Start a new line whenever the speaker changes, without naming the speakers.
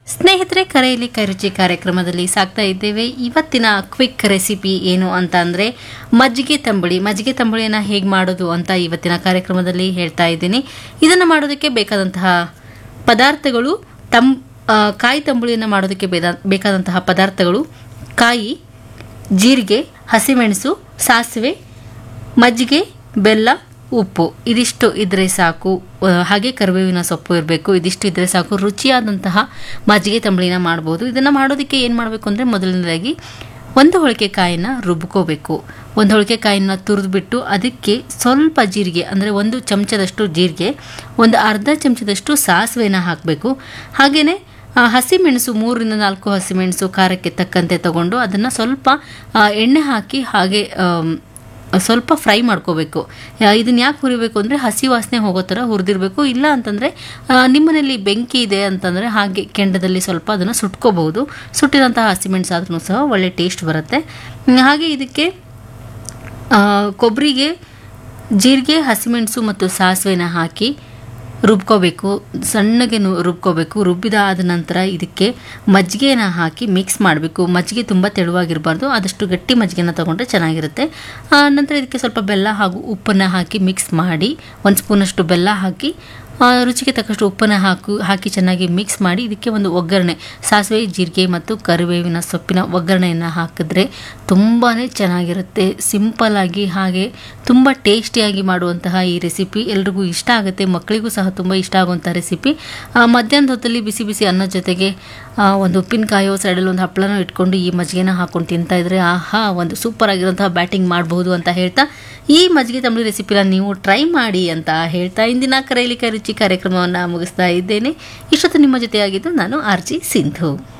ಸ್ನೇಹಿತರೆ ಕರೆಯಲ್ಲಿ ಕೈರುಚಿ ಕಾರ್ಯಕ್ರಮದಲ್ಲಿ ಸಾಕ್ತಾ ಇದ್ದೇವೆ ಇವತ್ತಿನ ಕ್ವಿಕ್ ರೆಸಿಪಿ ಏನು ಅಂತ ಅಂದರೆ ಮಜ್ಜಿಗೆ ತಂಬುಳಿ ಮಜ್ಜಿಗೆ ತಂಬುಳಿಯನ್ನು ಹೇಗೆ ಮಾಡೋದು ಅಂತ ಇವತ್ತಿನ ಕಾರ್ಯಕ್ರಮದಲ್ಲಿ ಹೇಳ್ತಾ ಇದ್ದೀನಿ ಇದನ್ನು ಮಾಡೋದಕ್ಕೆ ಬೇಕಾದಂತಹ ಪದಾರ್ಥಗಳು ತಂ ಆ, ಕಾಯಿ ತಂಬುಳಿಯನ್ನು ಮಾಡೋದಕ್ಕೆ ಬೇದ- ಬೇಕಾದಂತಹ ಪದಾರ್ಥಗಳು ಕಾಯಿ ಜೀರಿಗೆ ಹಸಿಮೆಣಸು ಸಾಸಿವೆ ಮಜ್ಜಿಗೆ ಬೆಲ್ಲ ಉಪ್ಪು ಇದಿಷ್ಟು ಇದ್ರೆ ಸಾಕು ಆ, ಹಾಗೆ ಕರಿಬೇವಿನ ಸೊಪ್ಪು ಇರಬೇಕು ಇದಿಷ್ಟು ಇದ್ರೆ ಸಾಕು ರುಚಿಯಾದಂತಹ ಮಜ್ಜಿಗೆ ತಂಬಳಿನ ಮಾಡ್ಬೋದು ಇದನ್ನು ಮಾಡೋದಕ್ಕೆ ಏನು ಮಾಡಬೇಕು ಅಂದರೆ ಮೊದಲನೇದಾಗಿ ಒಂದು ಹೋಳಿಗೆ ಕಾಯಿನ ರುಬ್ಕೋಬೇಕು ಒಂದು ಹೋಳಿಗೆ ಕಾಯಿನ ತುರಿದ್ಬಿಟ್ಟು ಅದಕ್ಕೆ ಸ್ವಲ್ಪ ಜೀರಿಗೆ ಅಂದರೆ ಒಂದು ಚಮಚದಷ್ಟು ಜೀರಿಗೆ ಒಂದು ಅರ್ಧ ಚಮಚದಷ್ಟು ಸಾಸಿವೆನ ಹಾಕಬೇಕು ಹಾಗೆಯೇ ಆ, ಹಸಿಮೆಣಸು ಮೂರರಿಂದ ನಾಲ್ಕು ಹಸಿಮೆಣಸು ಖಾರಕ್ಕೆ ತಕ್ಕಂತೆ ತಗೊಂಡು ಅದನ್ನು ಸ್ವಲ್ಪ ಆ, ಎಣ್ಣೆ ಹಾಕಿ ಹಾಗೆ ಆಮ್, ಸ್ವಲ್ಪ ಫ್ರೈ ಮಾಡ್ಕೋಬೇಕು ಇದನ್ನ ಯಾಕೆ ಹುರಿಬೇಕು ಅಂದರೆ ಹಸಿ ವಾಸನೆ ಹೋಗೋ ಥರ ಹುರಿದಿರಬೇಕು ಇಲ್ಲ ಅಂತಂದರೆ ನಿಮ್ಮನೇಲಿ ಬೆಂಕಿ ಇದೆ ಅಂತಂದರೆ ಹಾಗೆ ಕೆಂಡದಲ್ಲಿ ಸ್ವಲ್ಪ ಅದನ್ನು ಸುಟ್ಕೋಬಹುದು ಸುಟ್ಟಿದಂತಹ ಹಸಿಮೆಣಸು ಆದ್ರೂ ಸಹ ಒಳ್ಳೆ ಟೇಸ್ಟ್ ಬರುತ್ತೆ ಹ್ಮ್, ಹಾಗೆ ಇದಕ್ಕೆ ಆ, ಕೊಬ್ಬರಿಗೆ ಜೀರಿಗೆ ಹಸಿಮೆಣಸು ಮತ್ತು ಸಾಸಿವೆನ ಹಾಕಿ ರುಬ್ಕೋಬೇಕು ಸಣ್ಣಗೆ ನು- ರುಬ್ಕೋಬೇಕು ರುಬ್ಬಿದಾದ ನಂತರ ಇದಕ್ಕೆ ಮಜ್ಜಿಗೆನ ಹಾಕಿ ಮಿಕ್ಸ್ ಮಾಡಬೇಕು ಮಜ್ಜಿಗೆ ತುಂಬ ತೆಳುವಾಗಿರಬಾರ್ದು ಆದಷ್ಟು ಗಟ್ಟಿ ಮಜ್ಜಿಗೆನ ತಗೊಂಡ್ರೆ ಚೆನ್ನಾಗಿರುತ್ತೆ ಆ, ನಂತರ ಇದಕ್ಕೆ ಸ್ವಲ್ಪ ಬೆಲ್ಲ ಹಾಗೂ ಉಪ್ಪನ್ನು ಹಾಕಿ ಮಿಕ್ಸ್ ಮಾಡಿ ಒಂದು ಸ್ಪೂನಷ್ಟು ಬೆಲ್ಲ ಹಾಕಿ ಆ, ರುಚಿಗೆ ತಕ್ಕಷ್ಟು ಉಪ್ಪನ್ನು ಹಾಕು ಹಾಕಿ ಚೆನ್ನಾಗಿ ಮಿಕ್ಸ್ ಮಾಡಿ ಇದಕ್ಕೆ ಒಂದು ಒಗ್ಗರಣೆ ಸಾಸಿವೆ ಜೀರಿಗೆ ಮತ್ತು ಕರಿಬೇವಿನ ಸೊಪ್ಪಿನ ಒಗ್ಗರಣೆಯನ್ನು ಹಾಕಿದ್ರೆ ತುಂಬಾ ಚೆನ್ನಾಗಿರುತ್ತೆ ಸಿಂಪಲ್ ಆಗಿ ಹಾಗೆ ತುಂಬ ಟೇಸ್ಟಿಯಾಗಿ ಮಾಡುವಂತಹ ಈ ರೆಸಿಪಿ ಎಲ್ರಿಗೂ ಇಷ್ಟ ಆಗುತ್ತೆ ಮಕ್ಕಳಿಗೂ ಸಹ ತುಂಬ ಇಷ್ಟ ಆಗುವಂಥ ರೆಸಿಪಿ ಆ, ಮಧ್ಯಾಹ್ನದ ಹೊತ್ತಲ್ಲಿ ಬಿಸಿ ಬಿಸಿ ಅನ್ನದ ಜೊತೆಗೆ ಆ, ಒಂದು ಉಪ್ಪಿನಕಾಯೋ ಸೈಡಲ್ಲಿ ಒಂದು ಹಪ್ಪಳನೋ ಇಟ್ಕೊಂಡು ಈ ಮಜ್ಜಿಗೆನ ಹಾಕೊಂಡು ತಿಂತಾ ಇದ್ರೆ ಆಹಾ ಒಂದು ಸೂಪರ್ ಆಗಿರುವಂತಹ ಬ್ಯಾಟಿಂಗ್ ಮಾಡಬಹುದು ಅಂತ ಹೇಳ್ತಾ ಈ ಮಜ್ಜಿಗೆ ತಂಬಳಿ ರೆಸಿಪಿನ ನೀವು ಟ್ರೈ ಮಾಡಿ ಅಂತ ಹೇಳ್ತಾ ಇಂದಿನ ಕರೆಯಲಿ ಕೈ ರುಚಿ ಕಾರ್ಯಕ್ರಮವನ್ನು ಮುಗಿಸ್ತಾ ಇದ್ದೇನೆ ಇಷ್ಟೊತ್ತು ನಿಮ್ಮ ಜೊತೆಯಾಗಿದ್ದು ನಾನು ಆರ್ ಜಿ ಸಿಂಧು